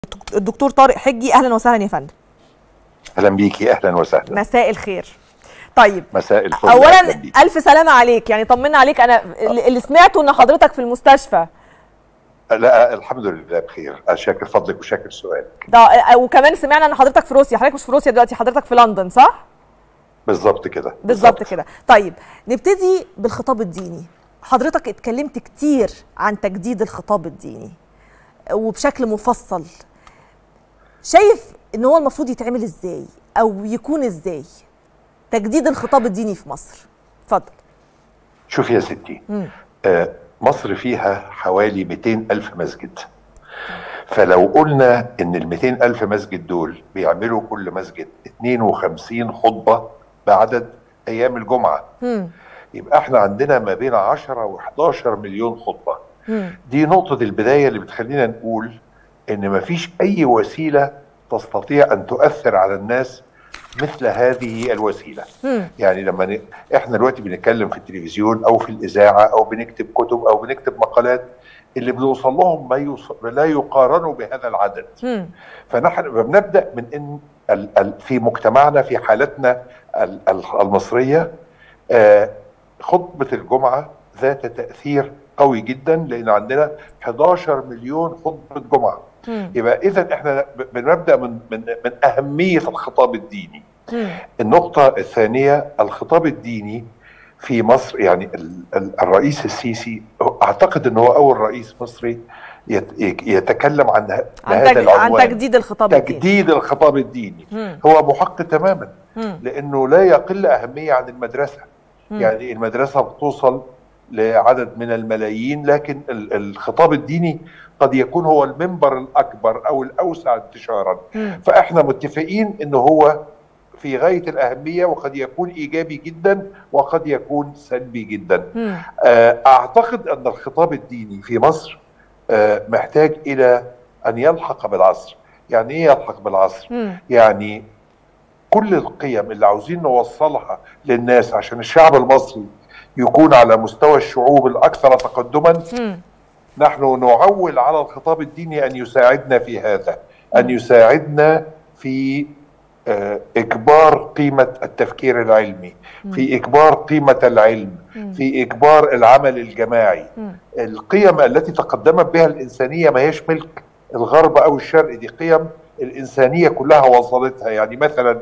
الدكتور طارق حجي اهلا وسهلا يا فندم اهلا بيكي اهلا وسهلا مساء الخير طيب مساء الفل اولا أهلاً بيكي. الف سلامه عليك يعني طمنا عليك انا اللي اللي سمعته ان حضرتك في المستشفى لا الحمد لله بخير شاكر فضلك وشاكر سؤالك ده وكمان سمعنا ان حضرتك في روسيا حضرتك مش في روسيا دلوقتي حضرتك في لندن صح بالظبط كده بالظبط كده طيب نبتدي بالخطاب الديني حضرتك اتكلمت كتير عن تجديد الخطاب الديني وبشكل مفصل شايف ان هو المفروض يتعمل ازاي او يكون ازاي تجديد الخطاب الديني في مصر اتفضل شوفي يا ستي آه مصر فيها حوالي 200 ألف مسجد فلو قلنا ان ال 200 ألف مسجد دول بيعملوا كل مسجد 52 خطبة بعدد أيام الجمعة مم. يبقى احنا عندنا ما بين 10 و 11 مليون خطبة مم. دي نقطة البداية اللي بتخلينا نقول إن مفيش أي وسيلة تستطيع أن تؤثر على الناس مثل هذه الوسيلة مم. يعني لما ن... إحنا دلوقتي بنتكلم في التلفزيون أو في الإذاعة أو بنكتب كتب أو بنكتب مقالات اللي بنوصل لهم ما يوص... لا يقارنوا بهذا العدد مم. فنحن بنبدا من ان ال- ال- في مجتمعنا في حالتنا ال- ال- المصريه آه، خطبه الجمعه ذات تاثير قوي جدا لان عندنا 11 مليون خطبه جمعه مم. يبقى اذا احنا ب- بنبدا من من من اهميه الخطاب الديني مم. النقطة الثانية الخطاب الديني في مصر يعني ال- ال- الرئيس السيسي أعتقد أنه هو أول رئيس مصري يت- يتكلم عن ه- عن, بهذا تج... عن العنوان تجديد الخطاب الديني تجديد الخطاب الديني مم. هو محق تماما مم. لأنه لا يقل أهمية عن المدرسة مم. يعني المدرسة بتوصل لعدد من الملايين لكن ال- الخطاب الديني قد يكون هو المنبر الأكبر أو الأوسع انتشارا مم. فاحنا متفقين انه هو في غايه الاهميه وقد يكون ايجابي جدا وقد يكون سلبي جدا. مم. آه، اعتقد ان الخطاب الديني في مصر آه، محتاج الى ان يلحق بالعصر. يعني ايه يلحق بالعصر؟ مم. يعني كل القيم اللي عاوزين نوصلها للناس عشان الشعب المصري يكون على مستوى الشعوب الاكثر تقدما مم. نحن نعول على الخطاب الديني ان يساعدنا في هذا ان يساعدنا في آه، اكبار قيمه التفكير العلمي في اكبار قيمه العلم في اكبار العمل الجماعي مم. القيم التي تقدمت بها الانسانيه ما هيش ملك الغرب او الشرق دي قيم الانسانيه كلها وصلتها يعني مثلا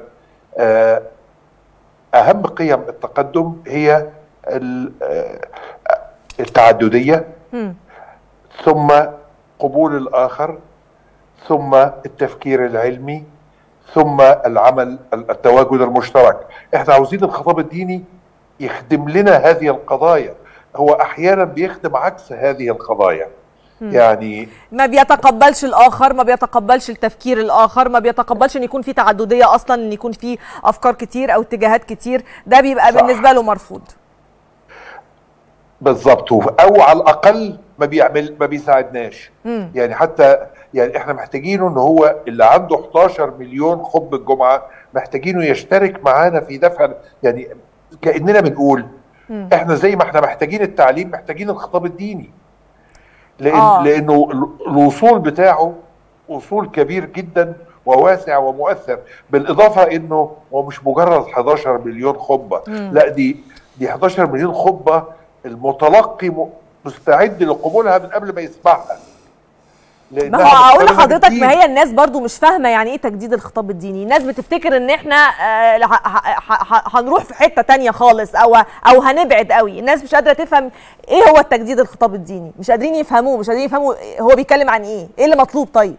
آه، اهم قيم التقدم هي ال- آه، التعدديه مم. ثم قبول الآخر ثم التفكير العلمي ثم العمل التواجد المشترك احنا عاوزين الخطاب الديني يخدم لنا هذه القضايا هو احيانا بيخدم عكس هذه القضايا يعني ما بيتقبلش الاخر ما بيتقبلش التفكير الاخر ما بيتقبلش ان يكون في تعدديه اصلا ان يكون في افكار كتير او اتجاهات كتير ده بيبقى صح. بالنسبه له مرفوض بالظبط او على الاقل ما بيعمل ما بيساعدناش مم. يعني حتى يعني احنا محتاجينه ان هو اللي عنده 11 مليون خطبه الجمعه محتاجينه يشترك معانا في دفع يعني كاننا بنقول مم. احنا زي ما احنا محتاجين التعليم محتاجين الخطاب الديني لان آه. آه. لانه ال- الوصول بتاعه وصول كبير جدا وواسع ومؤثر بالاضافه انه هو مش مجرد 11 مليون خطبه مم. لا دي دي 11 مليون خطبه المتلقي م- مستعد لقبولها من قبل ما يسمعها ما لأنها هو اقول مقترنة لحضرتك بالدين. ما هي الناس برضو مش فاهمه يعني ايه تجديد الخطاب الديني الناس بتفتكر ان احنا آه، ه- ه- ه- هنروح في حته تانية خالص او او هنبعد قوي الناس مش قادره تفهم ايه هو التجديد الخطاب الديني مش قادرين يفهموه مش قادرين يفهموا هو بيتكلم عن ايه ايه اللي مطلوب طيب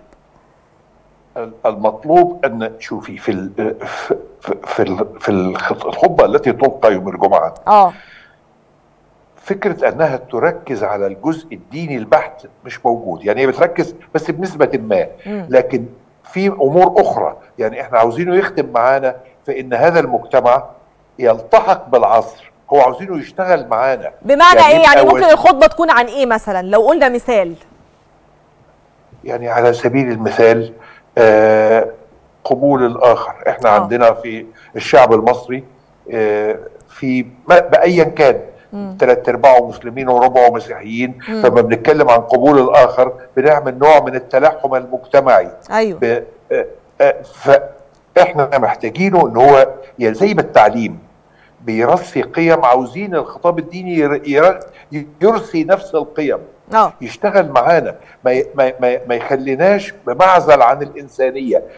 المطلوب ان شوفي في ال في في ال- في الخط- الخطبه التي تلقى يوم الجمعه اه فكره انها تركز على الجزء الديني البحت مش موجود يعني هي بتركز بس بنسبه ما مم. لكن في امور اخرى يعني احنا عاوزينه يخدم معانا في ان هذا المجتمع يلتحق بالعصر هو عاوزينه يشتغل معانا بمعنى يعني ايه يعني يبقى ممكن الخطبه تكون عن ايه مثلا لو قلنا مثال يعني على سبيل المثال آه قبول الاخر احنا آه. آه. عندنا في الشعب المصري آه في ما- بايا كان ثلاث ارباعه مسلمين وربعه مسيحيين فما بنتكلم عن قبول الاخر بنعمل نوع من التلاحم المجتمعي ايوه ب- آه، آه، فاحنا محتاجينه ان هو يعني زي ما التعليم بيرسي قيم عاوزين الخطاب الديني ير- ير- يرسي نفس القيم اه يشتغل معانا ما ي- ما ما ما يخليناش بمعزل عن الانسانيه